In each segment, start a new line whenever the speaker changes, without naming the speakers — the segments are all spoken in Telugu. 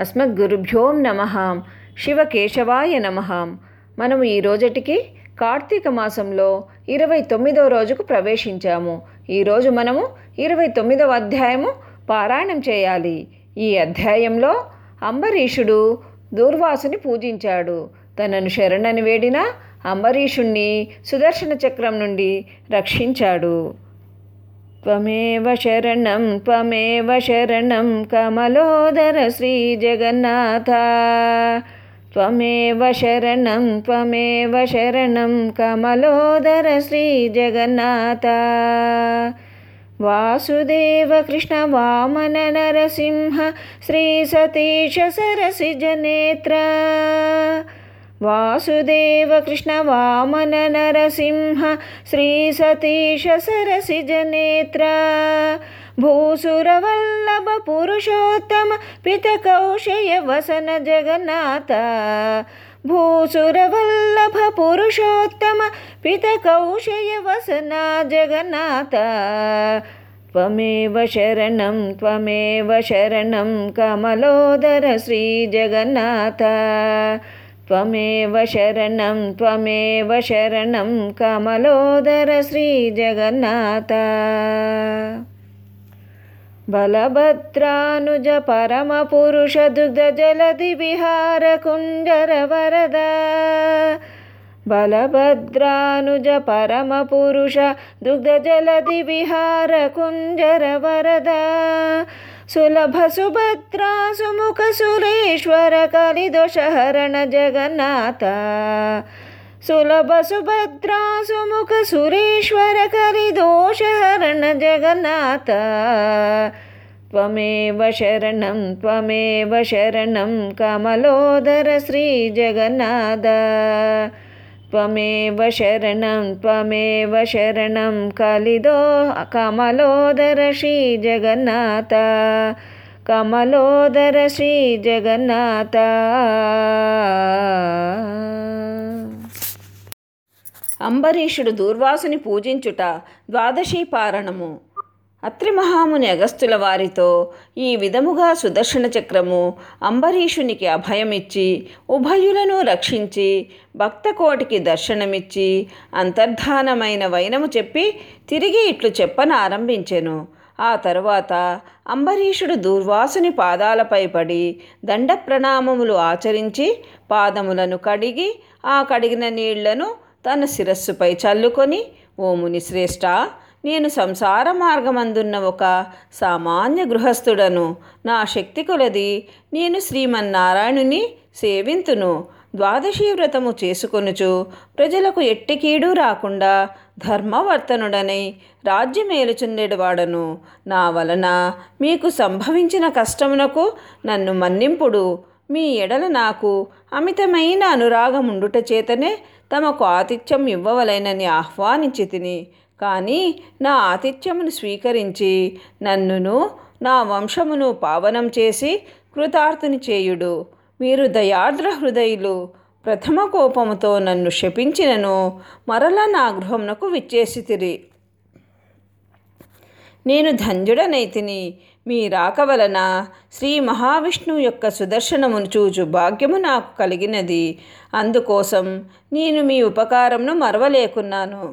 అస్మద్గురుభ్యోం నమ శివకేశవాయ నమ మనము ఈ రోజటికి కార్తీక మాసంలో ఇరవై తొమ్మిదవ రోజుకు ప్రవేశించాము ఈరోజు మనము ఇరవై తొమ్మిదవ అధ్యాయము పారాయణం చేయాలి ఈ అధ్యాయంలో అంబరీషుడు దూర్వాసుని పూజించాడు తనను శరణని వేడిన అంబరీషుణ్ణి సుదర్శన చక్రం నుండి రక్షించాడు త్వమేవ శరణం త్వమేవ శరణం కమలోదర శ్రీ జగన్నాథ త్వమేవ శరణం త్వమేవ శరణం కమలోదర శ్రీ జగన్నాథ వాసుదేవ కృష్ణ వామన నరసింహ శ్రీ సతీశ సరసిజ నేత్ర వాసుదేవ కృష్ణ వామన నరసింహ శ్రీ సతీశ సరసిజ నేత్ర భూసురవల్లభ పురుషోత్తమ పిత కౌశయ వసన జగన్నాథ భూసురవల్లభ పురుషోత్తమ పిత కౌశయ వసన జగన్నాథ త్వమేవ శరణం త్వమేవ శరణం కమలోదర శ్రీ జగన్నాథ త్వమేవ శరణం త్వమేవ శరణం కమలోదర శ్రీ జగన్నాథ బలభద్రానుజ పరమ పురుష దుగ్ధ జలది విహార కుంజర వరద బలభద్రానుజ పరమ పురుష దుగ్ధ జలది విహార కుంజర వరద సులభ సుభద్రా సుముఖ సురేశ్వర కలిదోషహరణ జగన్నాథ సులభ సుభద్రా సుముఖ సురేశ్వర కలిదోషహరణ జగన్నాథ త్వమేవ శరణం త్వమేవ శరణం కమలోదర శ్రీ జగన్నాథ త్వమేవ శరణం త్వమేవ శరణం కలిదో కమలోదర శ్రీ జగన్నాథ కమలోదర శ్రీ జగన్నాథ అంబరీషుడు దూర్వాసుని పూజించుట ద్వాదశీ పారణము అత్రి మహాముని అగస్తుల వారితో ఈ విధముగా సుదర్శన చక్రము అంబరీషునికి అభయమిచ్చి ఉభయులను రక్షించి భక్తకోటికి దర్శనమిచ్చి అంతర్ధానమైన వైనము చెప్పి తిరిగి ఇట్లు చెప్పన ఆరంభించెను ఆ తరువాత అంబరీషుడు దూర్వాసుని పాదాలపై పడి దండ ప్రణామములు ఆచరించి పాదములను కడిగి ఆ కడిగిన నీళ్లను తన శిరస్సుపై చల్లుకొని ఓ ముని శ్రేష్ఠ నేను సంసార మార్గమందున్న ఒక సామాన్య గృహస్థుడను నా శక్తి కొలది నేను శ్రీమన్నారాయణుని సేవింతును ద్వాదశీ వ్రతము చేసుకొనుచు ప్రజలకు ఎట్టి కీడు రాకుండా ధర్మవర్తనుడనై రాజ్యమేలుచుండేవాడను నా వలన మీకు సంభవించిన కష్టమునకు నన్ను మన్నింపుడు మీ ఎడల నాకు అమితమైన అనురాగముండుట చేతనే తమకు ఆతిథ్యం ఇవ్వవలెనని ఆహ్వానించి తిని కానీ నా ఆతిథ్యమును స్వీకరించి నన్నును నా వంశమును పావనం చేసి కృతార్థుని చేయుడు మీరు దయార్ద్ర హృదయులు ప్రథమ కోపముతో నన్ను శపించినను మరల నా గృహమునకు విచ్చేసితిరి నేను ధన్యుడనైతిని మీ రాక వలన శ్రీ మహావిష్ణువు యొక్క సుదర్శనమును చూచు భాగ్యము నాకు కలిగినది అందుకోసం నేను మీ ఉపకారంను మరవలేకున్నాను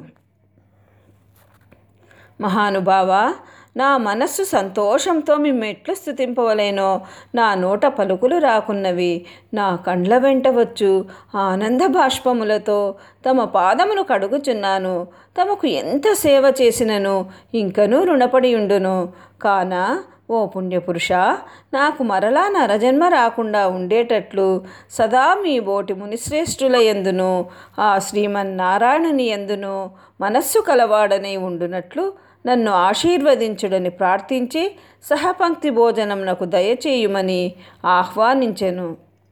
మహానుభావ నా మనస్సు సంతోషంతో మేము ఎట్లు స్థుతింపవలేనో నా నోట పలుకులు రాకున్నవి నా కండ్ల వెంట వచ్చు ఆనంద బాష్పములతో తమ పాదమును కడుగుచున్నాను తమకు ఎంత సేవ చేసినను ఇంకనూ రుణపడి ఉండును కాన ఓ పుణ్యపురుష నాకు మరలా నరజన్మ రాకుండా ఉండేటట్లు సదా మీ బోటి మునిశ్రేష్ఠుల ఎందును ఆ శ్రీమన్నారాయణుని ఎందును మనస్సు కలవాడనై ఉండునట్లు నన్ను ఆశీర్వదించుడని ప్రార్థించి సహపంక్తి భోజనమునకు దయచేయుమని ఆహ్వానించెను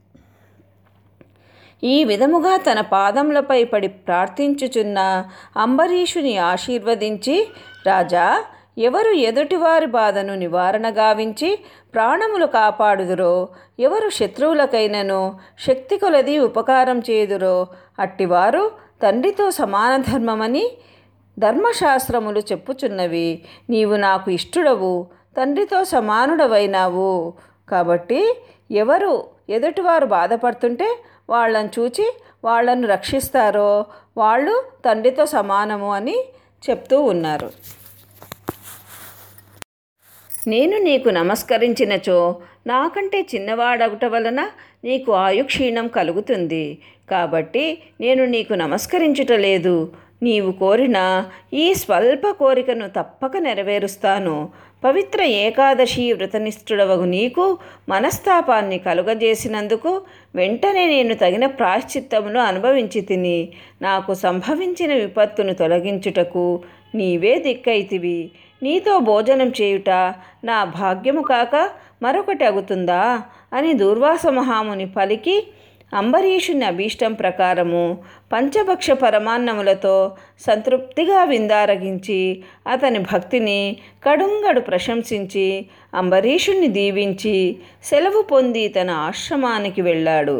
ఈ విధముగా తన పాదములపై పడి ప్రార్థించుచున్న అంబరీషుని ఆశీర్వదించి రాజా ఎవరు ఎదుటివారి బాధను నివారణ గావించి ప్రాణములు కాపాడుదురో ఎవరు శత్రువులకైనను శక్తి కొలది ఉపకారం చేయుదురో అట్టివారు తండ్రితో సమాన ధర్మమని ధర్మశాస్త్రములు చెప్పుచున్నవి నీవు నాకు ఇష్టుడవు తండ్రితో సమానుడవైనావు కాబట్టి ఎవరు ఎదుటివారు బాధపడుతుంటే వాళ్ళని చూచి వాళ్ళను రక్షిస్తారో వాళ్ళు తండ్రితో సమానము అని చెప్తూ ఉన్నారు నేను నీకు నమస్కరించినచో నాకంటే చిన్నవాడగుట వలన నీకు ఆయుక్షీణం కలుగుతుంది కాబట్టి నేను నీకు నమస్కరించుట లేదు నీవు కోరిన ఈ స్వల్ప కోరికను తప్పక నెరవేరుస్తాను పవిత్ర ఏకాదశి వ్రతనిష్ఠుడవగు నీకు మనస్తాపాన్ని కలుగజేసినందుకు వెంటనే నేను తగిన ప్రాశ్చిత్తమును అనుభవించి తిని నాకు సంభవించిన విపత్తును తొలగించుటకు నీవే దిక్కైతివి నీతో భోజనం చేయుట నా భాగ్యము కాక మరొకటి అగుతుందా అని దూర్వాస మహాముని పలికి అంబరీషుని అభీష్టం ప్రకారము పంచభక్ష పరమాన్నములతో సంతృప్తిగా విందారగించి అతని భక్తిని కడుంగడు ప్రశంసించి అంబరీషుణ్ణి దీవించి సెలవు పొంది తన ఆశ్రమానికి వెళ్ళాడు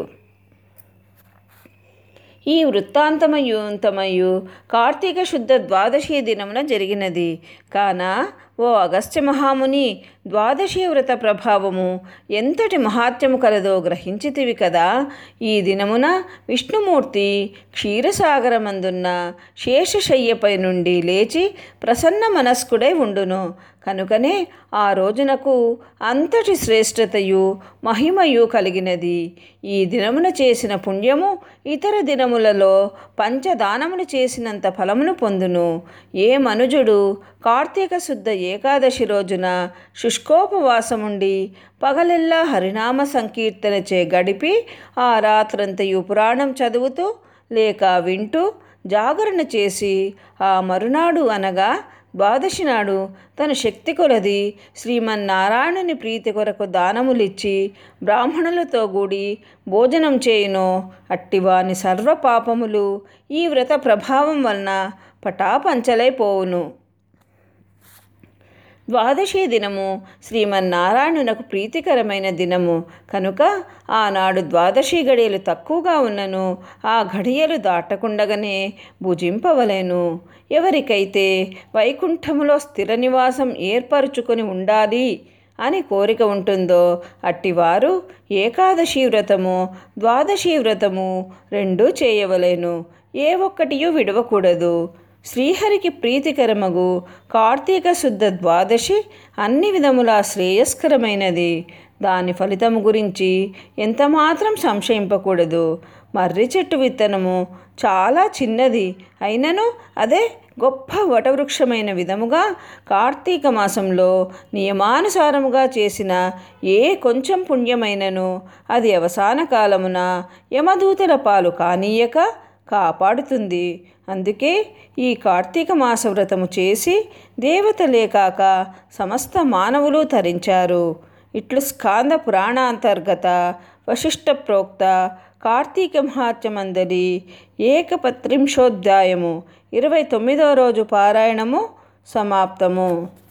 ఈ వృత్తాంతమయుంతమయు కార్తీక శుద్ధ ద్వాదశి దినమున జరిగినది కాన ఓ అగస్త్య మహాముని ద్వాదశి వ్రత ప్రభావము ఎంతటి మహాత్యము కలదో గ్రహించితివి కదా ఈ దినమున విష్ణుమూర్తి క్షీరసాగరమందున్న శేషశయ్యపై నుండి లేచి ప్రసన్న మనస్కుడై ఉండును కనుకనే ఆ రోజునకు అంతటి శ్రేష్టతయు మహిమయు కలిగినది ఈ దినమున చేసిన పుణ్యము ఇతర దినములలో పంచదానములు చేసినంత ఫలమును పొందును ఏ మనుజుడు కార్తీక శుద్ధ ఏకాదశి రోజున శుష్కోపవాసముండి పగలెల్లా హరినామ సంకీర్తనచే గడిపి ఆ రాత్రంతయు పురాణం చదువుతూ లేక వింటూ జాగరణ చేసి ఆ మరునాడు అనగా ద్వాదశి నాడు తన శక్తి కొలది శ్రీమన్నారాయణుని ప్రీతి కొరకు దానములిచ్చి బ్రాహ్మణులతో కూడి భోజనం చేయును అట్టివాని సర్వ పాపములు ఈ వ్రత ప్రభావం వలన పటాపంచలైపోవును ద్వాదశి దినము శ్రీమన్నారాయణునకు ప్రీతికరమైన దినము కనుక ఆనాడు ద్వాదశి గడియలు తక్కువగా ఉన్నను ఆ ఘడియలు దాటకుండగానే భుజింపవలెను ఎవరికైతే వైకుంఠములో స్థిర నివాసం ఏర్పరచుకొని ఉండాలి అని కోరిక ఉంటుందో అట్టివారు ఏకాదశి వ్రతము ద్వాదశి వ్రతము రెండూ చేయవలేను ఏ ఒక్కటియూ విడవకూడదు శ్రీహరికి ప్రీతికరమగు కార్తీక శుద్ధ ద్వాదశి అన్ని విధములా శ్రేయస్కరమైనది దాని ఫలితము గురించి ఎంతమాత్రం సంశయింపకూడదు మర్రి చెట్టు విత్తనము చాలా చిన్నది అయినను అదే గొప్ప వటవృక్షమైన విధముగా కార్తీక మాసంలో నియమానుసారముగా చేసిన ఏ కొంచెం పుణ్యమైనను అది అవసాన కాలమున యమదూతల పాలు కానీయక కాపాడుతుంది అందుకే ఈ కార్తీక మాస వ్రతము చేసి దేవతలే కాక సమస్త మానవులు తరించారు ఇట్లు స్కాంద పురాణాంతర్గత వశిష్ట ప్రోక్త కార్తీక మహాత్యమందలి ఏకపత్రింశోధ్యాయము ఇరవై తొమ్మిదవ రోజు పారాయణము సమాప్తము